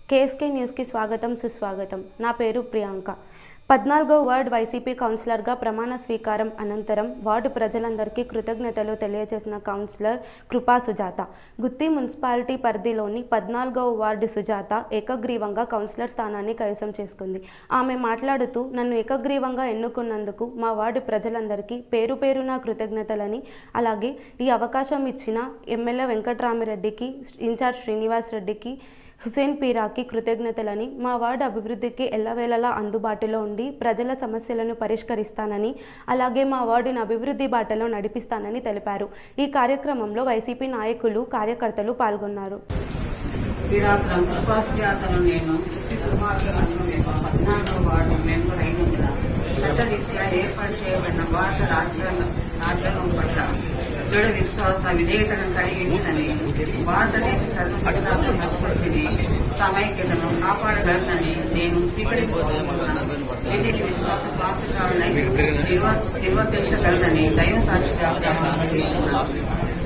KSK న్యూస్కి స్వాగతం సుస్వాగతం నా పేరు ప్రియాంక పద్నాలుగో వార్డ్ వైసీపీ కౌన్సిలర్గా ప్రమాణ స్వీకారం అనంతరం వార్డు ప్రజలందరికీ కృతజ్ఞతలు తెలియజేసిన కౌన్సిలర్ కృపా సుజాత గుత్తి మున్సిపాలిటీ పరిధిలోని పద్నాలుగవ వార్డు సుజాత ఏకగ్రీవంగా కౌన్సిలర్ స్థానాన్ని కైవసం చేసుకుంది ఆమె మాట్లాడుతూ నన్ను ఏకగ్రీవంగా ఎన్నుకున్నందుకు మా వార్డు ప్రజలందరికీ పేరు పేరున కృతజ్ఞతలని అలాగే ఈ అవకాశం ఇచ్చిన ఎమ్మెల్యే వెంకట్రామిరెడ్డికి ఇన్ఛార్జ్ శ్రీనివాస్ రెడ్డికి హుసేన్ పీరాకి కృతజ్ఞతలని మా వార్డు అభివృద్ధికి ఎల్లవేళలా అందుబాటులో ఉండి ప్రజల సమస్యలను పరిష్కరిస్తానని అలాగే మా వార్డుని అభివృద్ధి బాటలో నడిపిస్తానని తెలిపారు ఈ కార్యక్రమంలో వైసీపీ నాయకులు కార్యకర్తలు పాల్గొన్నారు శ్రీరాపురం కృపాసుజాతను నేను చిట్టి కుమారుల మండలం పద్నాలుగో వార్డు మెంబర్ అయినందున చట్టరీత్యా ఏర్పాటు చేయబడిన భారత రాజ్యాంగ రాజ్యాంగం పట్ల దృఢ విశ్వాస విధేయతను కలిగి ఉందని భారతదేశ సర్వపట్టాల సంస్కృతిని సమైక్యతను కాపాడగలనని నేను స్వీకరించుకుంటున్నాను విధిని విశ్వాస పాత్రని నిర్వర్తించగలనని దైవ సాక్షిగా ప్రమాణం చేస్తున్నాను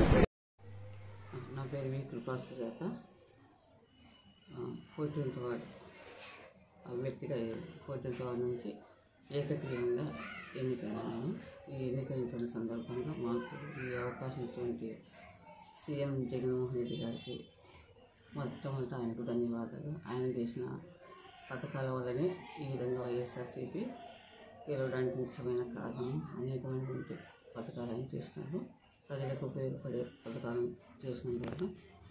నా పేరు వి కృపాసుజాత ఫోర్టీన్త్ వార్డ్ అభ్యర్థిగా ఫోర్టీన్త్ వార్డ్ నుంచి ఏకగ్రీవంగా ఎన్నికయ్యాను ఈ ఎన్నికైన సందర్భంగా మాకు ఈ అవకాశం ఇచ్చినటువంటి సీఎం జగన్మోహన్ రెడ్డి గారికి మొట్టమొదట ఆయనకు ధన్యవాదాలు ఆయన చేసిన పథకాల వల్లనే ఈ విధంగా వైఎస్ఆర్సీపీ గెలవడానికి ముఖ్యమైన కారణం అనేకమైనటువంటి పథకాలు ఆయన చేసినారు ప్రజలకు ఉపయోగపడే పథకాలు చేసినందువల్ల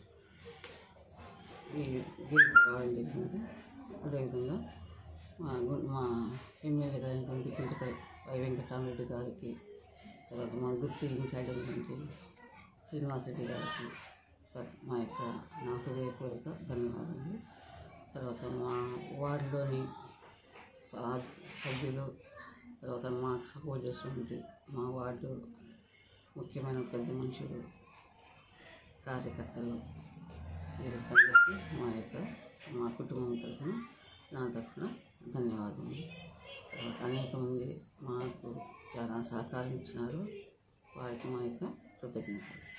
ఈ గెలుపు రావడం జరిగింది అదేవిధంగా మా గు- మా ఎమ్మెల్యే గారైనటువంటి కుంటక వై వెంకటరామరెడ్డి గారికి తర్వాత మా గుర్తు ఇన్ఛార్జ్ అయినటువంటి శ్రీనివాసరెడ్డి గారికి త- మా యొక్క నా హృదయపూర్వక ధన్యవాదాలు తర్వాత మా వార్డులోని సా- సభ్యులు తర్వాత మాకు సపోర్ట్ చేసినటువంటి మా వార్డు ముఖ్యమైన పెద్ద మనుషులు కార్యకర్తలు వీరందరికీ మా యొక్క మా కుటుంబం తరఫున నా తరఫున ధన్యవాదములు తర్వాత అనేక మంది మాకు చాలా సహకారం ఇచ్చినారు వారికి మా యొక్క కృతజ్ఞతలు